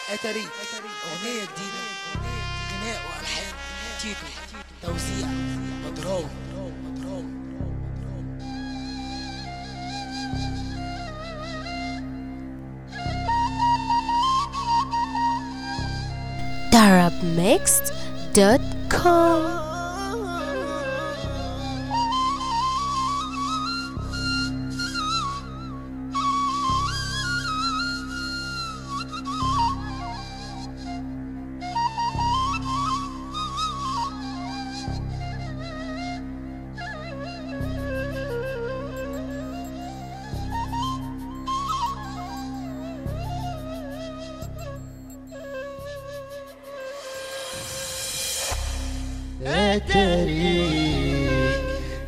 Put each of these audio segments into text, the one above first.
اتاري اغنيه جديده غناء والحان تيتو توزيع بدراوي بدراوي darabmixed.com أتريك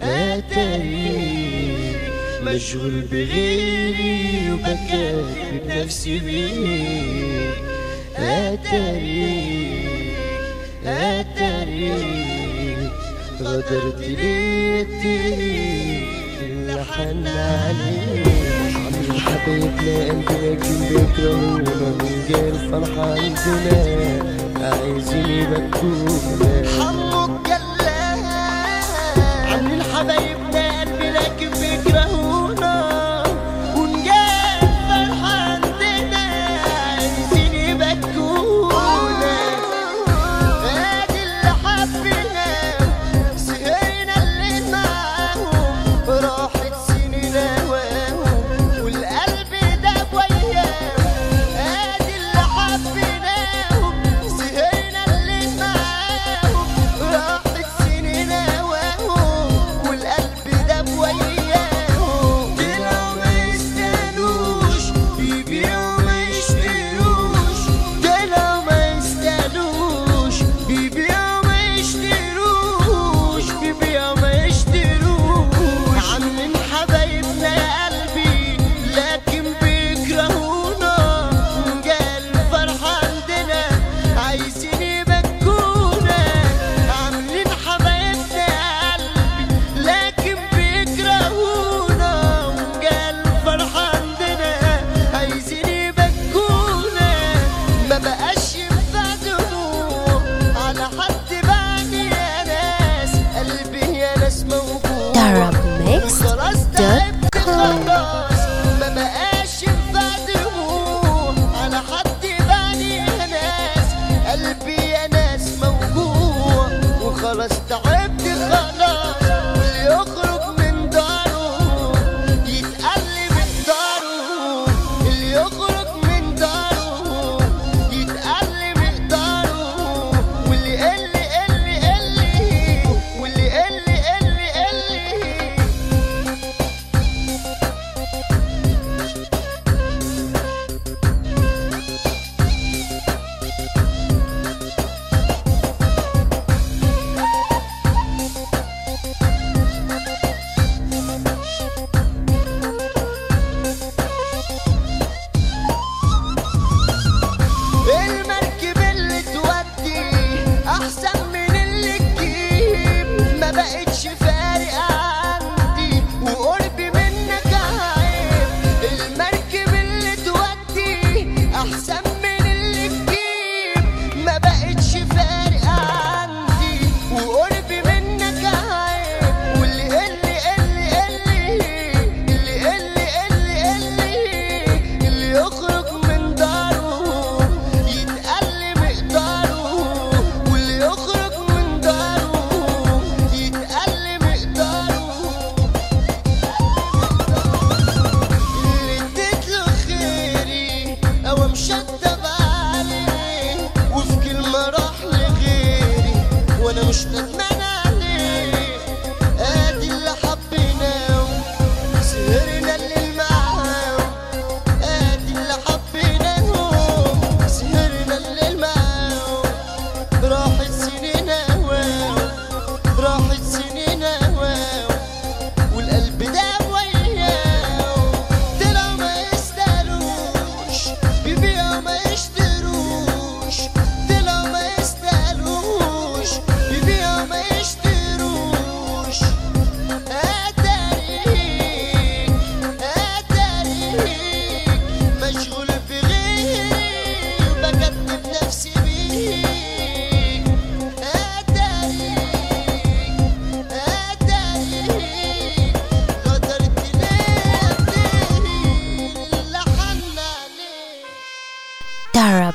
أتريك مشغول بغيري وبكاك بنفسي بيك أتريك أتريك غدرت ليك اللي حن عليك عم حبيبنا انت لكن بيكرهونا من غير فرحة عندنا عايزين يبكونا حمك جلال عاملين حبايبنا قلبي لكن بيكرهونا ونجاب فرحة عندنا عايزين يبكونا ادي اللي حبيناه سهرنا اللي معاهم راحت سنين هواهم والقلب داب وياهم ادي اللي حبيناهم سهرنا اللي معاهم راحت سنين هواهم والقلب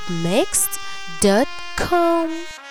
arabmixed.com